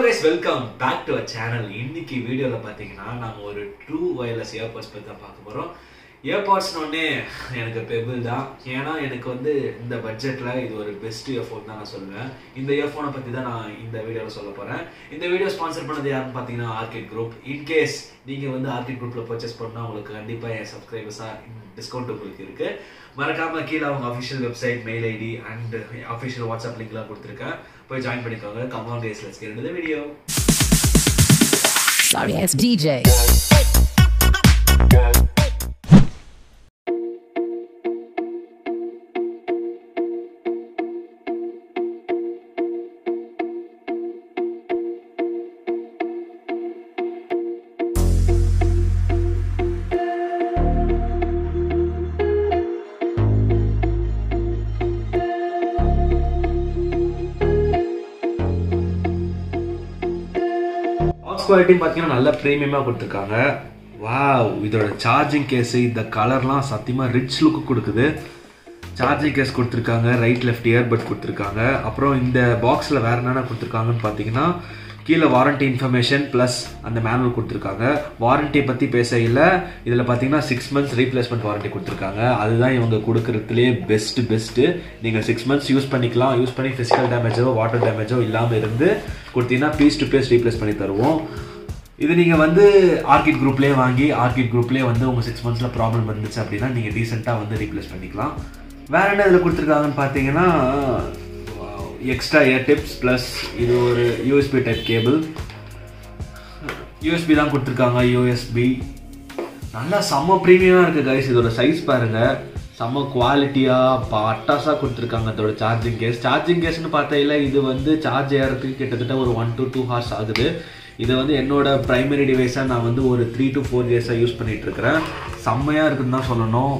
Guys welcome back to a channel இன்னைக்கு வீடியோவில் பார்த்தீங்கன்னா நாங்கள் ஒரு ட்ரூ வயர்லெஸ் இயர்பாட்ஸ் பற்றி தான் பார்க்க போகிறோம் இயர்பாட்ஸ்னோடனே எனக்கு பெபிள் தான் ஏன்னா எனக்கு வந்து இந்த பட்ஜெட்டில் இது ஒரு பெஸ்ட் இயர்ஃபோன் தான் நான் சொல்லுவேன் இந்த இயர்ஃபோனை பற்றி தான் நான் இந்த வீடியோவில் சொல்ல போகிறேன் இந்த வீடியோ ஸ்பான்சர் பண்ணது யாருன்னு பார்த்தீங்கன்னா ஆர்கிட் குரூப் இன்கேஸ் நீங்கள் வந்து ஆர்கிட் குரூப்பில் பர்ச்சேஸ் பண்ணால் உங்களுக்கு கண்டிப்பாக என் சப்ஸ்கிரைபர்ஸாக டிஸ்கவுண்ட் உங்களுக்கு இருக்குது மறக்காமல் கீழே அவங்க official website mail ID and official WhatsApp லிங்க்லாம் கொடுத்துருக்கேன் போய் ஜாயின் பண்ணிக்கோங்க கமான் டேஸ் லெட்ஸ் கெட் இந்த video Sorry ass DJ. Box quality பார்த்தீங்கன்னா நல்ல ப்ரீமியமாக கொடுத்துருக்காங்க வாவ் இதோட சார்ஜிங் கேஸு இந்த கலர்லாம் சத்தியமாக ரிச் லுக்கு கொடுக்குது சார்ஜிங் கேஸ் கொடுத்துருக்காங்க ரைட் லெஃப்ட் இயர்பட் கொடுத்துருக்காங்க அப்புறம் இந்த பாக்ஸில் வேறு என்னென்ன கொடுத்துருக்காங்கன்னு பார்த்தீங்கன்னா கீழே வாரண்டி இன்ஃபர்மேஷன் ப்ளஸ் அந்த மேனுவல் கொடுத்துருக்காங்க வாரண்டியை பற்றி பேச இல்லை இதில் பார்த்தீங்கன்னா சிக்ஸ் மந்த்ஸ் ரீப்ளேஸ்மெண்ட் வாரண்டி கொடுத்துருக்காங்க அதுதான் இவங்க கொடுக்குறதுலேயே பெஸ்ட் பெஸ்ட்டு நீங்கள் சிக்ஸ் மந்த்ஸ் யூஸ் பண்ணிக்கலாம் யூஸ் பண்ணி ஃபிசிக்கல் டேமேஜோ வாட்டர் டேமேஜோ இல்லாமல் இருந்து கொடுத்தீங்கன்னா பீஸ் டு பீஸ் ரீப்ளேஸ் பண்ணி தருவோம் இது நீங்கள் வந்து ஆர்கிட் குரூப்லேயே வாங்கி ஆர்கிட் குரூப்லேயே வந்து உங்கள் சிக்ஸ் மந்த்ஸில் ப்ராப்ளம் இருந்துச்சு அப்படின்னா நீங்கள் டீசெண்டாக வந்து ரீப்ளேஸ் பண்ணிக்கலாம் வேற என்ன இதில் கொடுத்துருக்காங்கன்னு பார்த்தீங்கன்னா எக்ஸ்ட்ரா இயர் டிப்ஸ் ப்ளஸ் இது ஒரு யூஎஸ்பி டைப் கேபிள் யூஎஸ்பி தான் கொடுத்துருக்காங்க யூஎஸ்பி நல்லா செம்ம ப்ரீமியமாக இருக்குது கைஸ் இதோட சைஸ் பாருங்கள் செம்ம குவாலிட்டியாக பட்டாஸாக கொடுத்துருக்காங்க அதோட சார்ஜிங் கேஸ் சார்ஜிங் கேஸ்னு பார்த்தையில இது வந்து சார்ஜ் ஏறதுக்கு கிட்டத்தட்ட ஒரு ஒன் டு டூ ஹார்ஸ் ஆகுது இது வந்து என்னோட ப்ரைமரி டிவைஸாக நான் வந்து ஒரு த்ரீ டு ஃபோர் இயர்ஸாக யூஸ் பண்ணிட்டு இருக்கிறேன் செம்மையாக இருக்குன்னு தான் சொல்லணும்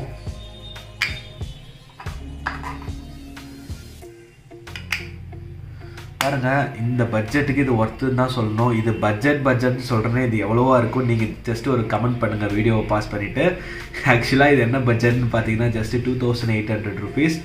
பாருங்க இந்த பட்ஜெட்டுக்கு இது ஒர்த்துன்னு தான் சொல்லணும் இது பட்ஜெட் பட்ஜெட்னு சொல்கிறேனே இது எவ்வளோவா இருக்கும் நீங்கள் ஜஸ்ட் ஒரு கமெண்ட் பண்ணுங்கள் வீடியோவை பாஸ் பண்ணிவிட்டு ஆக்சுவலாக இது என்ன பட்ஜெட்னு பார்த்தீங்கன்னா just two thousand eight hundred rupees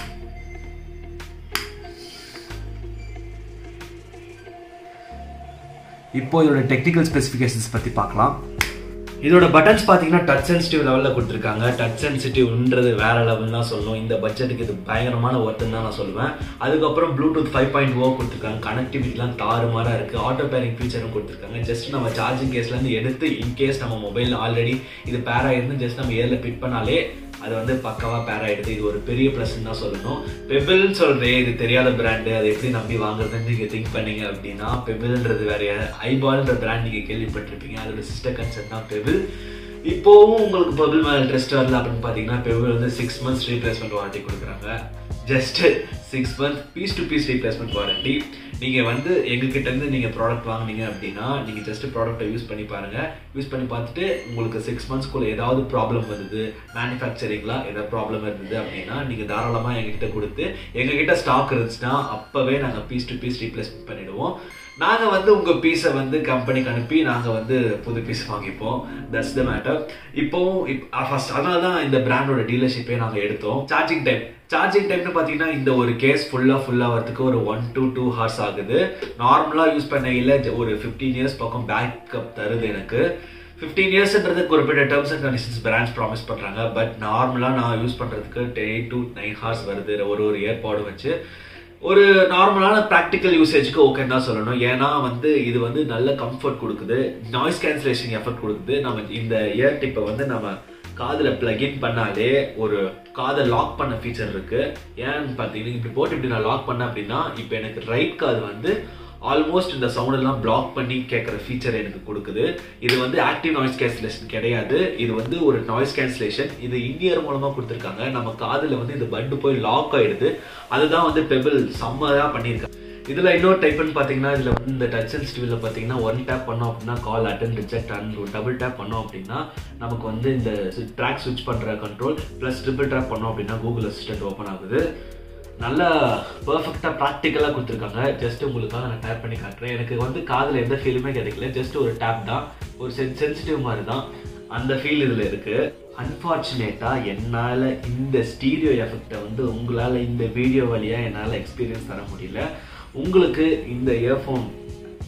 இப்போ இதோட டெக்னிக்கல் ஸ்பெசிஃபிகேஷன்ஸ் பற்றி பார்க்கலாம் இதோட பட்டன்ஸ் பார்த்தீங்கன்னா டச் சென்சிட்டிவ் லெவலில் கொடுத்துருக்காங்க டச் சென்சிட்டிவ்ன்றது வேற லெவல் தான் சொல்லணும் இந்த பட்ஜெட்டுக்கு இது பயங்கரமான ஒர்த்துன்னு தான் நான் சொல்லுவேன் அதுக்கப்புறம் ப்ளூடூத் ஃபைவ் பாயிண்ட் ஓ கொடுத்துருக்காங்க கனெக்டிவிட்டிலாம் தாறுமாறாக இருக்குது ஆட்டோ பேரிங் ஃபீச்சரும் கொடுத்துருக்காங்க ஜஸ்ட் நம்ம சார்ஜிங் கேஸ்லேருந்து எடுத்து இன்கேஸ் நம்ம மொபைல் ஆல்ரெடி இது பேர் ஆயிருந்து ஜஸ்ட் நம்ம ஏரில் பிட் பண்ணாலே அது வந்து பக்காவாக பேர் ஆகிடுது இது ஒரு பெரிய ப்ளஸ்ன்னு தான் சொல்லணும் பெபிள்னு சொல்கிறேன் இது தெரியாத பிராண்டு அதை எப்படி நம்பி வாங்குறதுன்னு நீங்கள் திங்க் பண்ணீங்க அப்படின்னா பெபிள்ன்றது வேற ஐபால்ன்ற பிராண்ட் நீங்கள் கேள்விப்பட்டிருப்பீங்க அதோட சிஸ்டர் கன்செப்ட் தான் பெபிள் இப்போவும் உங்களுக்கு பெபிள் மேலே இன்ட்ரெஸ்ட் வரல அப்படின்னு பார்த்தீங்கன்னா பெபிள் வந்து சிக்ஸ் மந்த்ஸ் ரீப்ளேஸ்மெண்ட் வாரண்டி கொடுக்குறாங்க just six month piece to piece replacement warranty நீங்கள் வந்து எங்ககிட்ட இருந்து நீங்கள் ப்ராடக்ட் வாங்குனீங்க அப்படின்னா நீங்கள் ஜஸ்ட் ப்ராடக்ட்டை யூஸ் பண்ணி பாருங்கள் யூஸ் பண்ணி பார்த்துட்டு உங்களுக்கு சிக்ஸ் மந்த்ஸ்க்குள்ள ஏதாவது ப்ராப்ளம் வந்தது மேனுஃபேக்சரிங்ல ஏதாவது ப்ராப்ளம் இருந்தது அப்படின்னா நீங்கள் தாராளமாக எங்ககிட்ட கொடுத்து எங்ககிட்ட ஸ்டாக் இருந்துச்சுன்னா அப்போவே நாங்கள் பீஸ் டு பீஸ் ரீப்ளேஸ் பண்ணிடுவோம் நாங்கள் வந்து உங்கள் பீஸை வந்து கம்பெனிக்கு அனுப்பி நாங்கள் வந்து புது பீஸ் வாங்கிப்போம் தட்ஸ் த மேட்டர் இப்போவும் இப் ஃபர்ஸ்ட் அதனால தான் இந்த பிராண்டோட டீலர்ஷிப்பே நாங்கள் எடுத்தோம் சார்ஜிங் டைம் சார்ஜிங் டைம்னு பார்த்தீங்கன்னா இந்த ஒரு கேஸ் ஃபுல்லாக ஃபுல்லாக வரதுக்கு ஒரு ஒன் டு டூ ஹவர்ஸ் ஆகுது நார்மலாக யூஸ் பண்ண இல்லை ஒரு ஃபிஃப்டீன் இயர்ஸ் பக்கம் பேக்கப் தருது எனக்கு ஃபிஃப்டீன் இயர்ஸ்ன்றது குறிப்பிட்ட terms and conditions brands promise பண்ணுறாங்க பட் நார்மலாக நான் யூஸ் பண்ணுறதுக்கு டென் டு நைன் ஹவர்ஸ் வருது ஒரு ஒரு இயர்பாடு வச்சு ஒரு நார்மலான ப்ராக்டிக்கல் யூசேஜ்க்கு ஓகேன்னு தான் சொல்லணும் ஏன்னா வந்து இது வந்து நல்ல கம்ஃபர்ட் கொடுக்குது நாய்ஸ் கேன்சலேஷன் எஃபெக்ட் கொடுக்குது நம்ம இந்த இயர் டிப்பை வந்து நம்ம காதில் பிளக்இன் பண்ணாலே ஒரு காதை லாக் பண்ண ஃபீச்சர் இருக்கு ஏன்னு பார்த்தீங்கன்னா இப்படி போட்டு இப்படி நான் லாக் பண்ணேன் அப்படின்னா இப்போ எனக்கு ரைட் காது வந்து ஆல்மோஸ்ட் இந்த சவுண்ட் எல்லாம் பிளாக் பண்ணி கேட்குற ஃபீச்சர் எனக்கு கொடுக்குது இது வந்து ஆக்டிவ் நாய்ஸ் கேன்சலேஷன் கிடையாது இது வந்து ஒரு நாய்ஸ் கேன்சலேஷன் இது இந்தியர் மூலமாக கொடுத்துருக்காங்க நம்ம காதில் வந்து இந்த பண்டு போய் லாக் ஆயிடுது அதுதான் வந்து பெபிள் செம்மதாக பண்ணியிருக்காங்க இதில் இன்னொரு டைப்னு பார்த்தீங்கன்னா இதில் வந்து இந்த டச் சென்சிட்டிவ்ல பார்த்தீங்கன்னா ஒன் டேப் பண்ணோம் அப்படின்னா call attend reject and double tap பண்ணோம் அப்படின்னா நமக்கு வந்து இந்த ட்ராக் ஸ்விட்ச் பண்ணுற கண்ட்ரோல் ப்ளஸ் ட்ரிபிள் டேப் பண்ணோம் அப்படின்னா கூகுள் அசிஸ்டன்ட் ஓப்பன் ஆகுது நல்லா பர்ஃபெக்டாக ப்ராக்டிக்கலாக கொடுத்துருக்காங்க ஜஸ்ட் உங்களுக்காக நான் டேப் பண்ணி காட்டுறேன் எனக்கு வந்து காதில் எந்த ஃபீலுமே கிடைக்கல ஜஸ்ட் ஒரு டேப் தான் ஒரு சென் சென்சிட்டிவ் மாதிரி தான் அந்த ஃபீல் இதில் இருக்குது அன்ஃபார்ச்சுனேட்டாக என்னால் இந்த ஸ்டீரியோ எஃபெக்டை வந்து உங்களால் இந்த வீடியோ வழியாக என்னால் எக்ஸ்பீரியன்ஸ் தர முடியல உங்களுக்கு இந்த இயர்ஃபோன்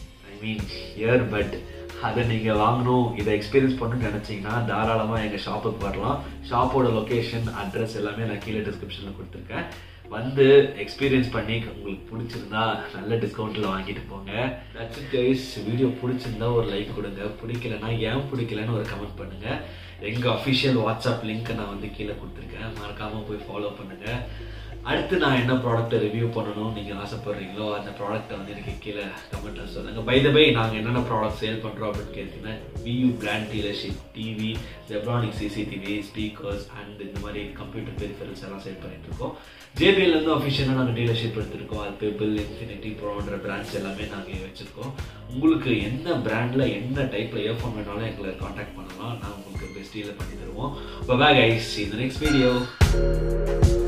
மீன் இயர்பட் அதை நீங்கள் வாங்கணும் இதை எக்ஸ்பீரியன்ஸ் பண்ணணும்னு நினச்சிங்கன்னா தாராளமாக எங்கள் ஷாப்புக்கு வரலாம் ஷாப்போட லொக்கேஷன் அட்ரஸ் எல்லாமே நான் கீழே டிஸ்கிரிப்ஷனில் கொடுத்துருக்கேன் வந்து எக்ஸ்பீரியன்ஸ் பண்ணி உங்களுக்கு பிடிச்சிருந்தா நல்ல டிஸ்கவுண்ட்டில் வாங்கிட்டு போங்க தட்ஸ் கைஸ் வீடியோ பிடிச்சிருந்தா ஒரு லைக் கொடுங்க பிடிக்கலனா ஏன் பிடிக்கலன்னு ஒரு கமெண்ட் பண்ணுங்கள் எங்கள் அஃபிஷியல் வாட்ஸ்அப் லிங்க்கை நான் வந்து கீழே கொடுத்துருக்கேன் மறக்காமல் போய் ஃபாலோ பண்ணுங்கள் அடுத்து நான் என்ன ப்ராடக்ட்டை ரிவ்யூ பண்ணணும் நீங்கள் ஆசைப்படுறீங்களோ அந்த ப்ராடக்ட்டை வந்து எனக்கு கீழே கமெண்ட்டில் சொல்லுங்கள் பை த பை நாங்கள் என்னென்ன ப்ராடக்ட் சேல் பண்ணுறோம் அப்படின்னு கேட்டிங்கன்னா view brand dealership TV Zebronic CCTV speakers and இந்த மாதிரி கம்ப்யூட்டர் பெரிஃபரல்ஸ் எல்லாம் சேல் பண்ணிட்டு இருக்கோம் ஜேபிஎல்லேருந்து அஃபிஷியலாக நாங்கள் டீலர்ஷிப் எடுத்திருக்கோம் அது பெபிள் இன்ஃபினிட்டி ப்ரோன்ற பிராண்ட்ஸ் எல்லாமே நாங்கள் வச்சுருக்கோம் உங்களுக்கு என்ன பிராண்டில் என்ன டைப்பில் இயர்ஃபோன் வேணாலும் எங்களை காண்டாக்ட் பண்ணலாம் நான் உங்களுக்கு பெஸ்ட் டீலில் பண்ணி தருவோம் பை கைஸ் இந்த நெக்ஸ்ட் வீடியோ